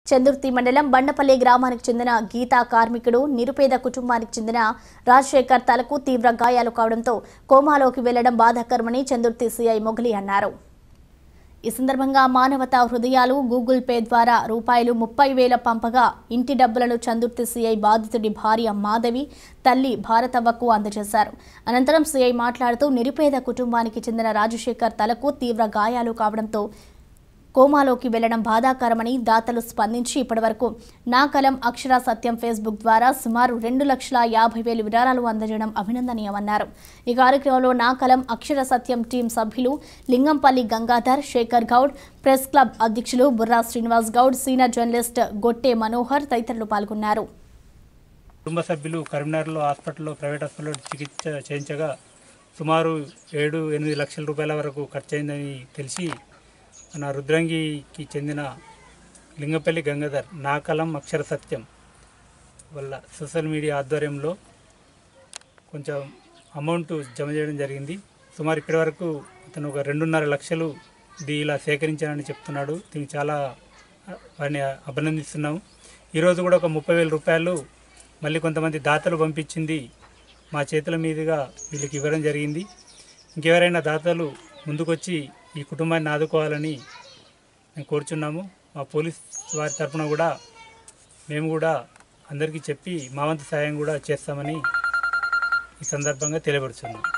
చందుర్తి మండలం బండపల్లి గ్రామానికి చెందిన గీతా కార్మికుడు నిరుపేద కుటుంబానికి చెందిన రాజశేఖర్ తలకు తీవ్ర గాయాలు కావడంతో కోమాలోకి వెళ్లడం బాధాకరమని చందుర్తి సీఐ మొగలి అన్నారు ఈ సందర్భంగా మానవతా హృదయాలు గూగుల్ పే ద్వారా రూపాయలు ముప్పై వేల పంపగా ఇంటి డబ్బులను చందుర్తి సీఐ బాధితుడి భార్య మాధవి తల్లి భారతవ్వకు అందజేశారు అనంతరం సీఐ మాట్లాడుతూ నిరుపేద కుటుంబానికి చెందిన రాజశేఖర్ తలకు తీవ్ర గాయాలు కావడంతో కోమాలోకి వెళ్లడం బాధాకరమని దాతలు స్పందించి ఇప్పటివరకు నా కలం అక్షర సత్యం ఫేస్బుక్ ద్వారా సుమారు రెండు లక్షల యాభై వేలు విరాళాలు అందజేయడం అభినందనీయమన్నారు ఈ కార్యక్రమంలో నా కలం అక్షర సత్యం టీం సభ్యులు లింగంపల్లి గంగాధర్ శేఖర్ గౌడ్ ప్రెస్ క్లబ్ అధ్యక్షులు బుర్రా శ్రీనివాస్ గౌడ్ సీనియర్ జర్నలిస్ట్ గొట్టె మనోహర్ తదితరులు పాల్గొన్నారు కుటుంబ సభ్యులు కరీంనగర్లో హాస్పిటల్లో ప్రైవేట్ హాస్పిటల్లో చికిత్స చేయించగా సుమారు ఏడు ఎనిమిది లక్షల రూపాయల వరకు ఖర్చు అయిందని తెలిసి మన రుద్రంగికి చెందిన లింగపల్లి గంగాధర్ నాకలం అక్షర సత్యం వల్ల సోషల్ మీడియా ఆధ్వర్యంలో కొంచెం అమౌంట్ జమ చేయడం జరిగింది సుమారు ఇప్పటి వరకు అతను ఒక రెండున్నర లక్షలు ఇది ఇలా సేకరించానని చెప్తున్నాడు దీనికి చాలా వారిని అభినందిస్తున్నాము ఈరోజు కూడా ఒక ముప్పై వేల రూపాయలు మళ్ళీ కొంతమంది దాతలు పంపించింది మా చేతుల మీదుగా వీళ్ళకి ఇవ్వడం జరిగింది ఇంకెవరైనా దాతలు ముందుకొచ్చి ఈ కుటుంబాన్ని ఆదుకోవాలని మేము కోరుచున్నాము మా పోలీస్ వారి తరఫున కూడా మేము కూడా అందరికీ చెప్పి మా వంతు సహాయం కూడా చేస్తామని ఈ సందర్భంగా తెలియపరుచున్నాం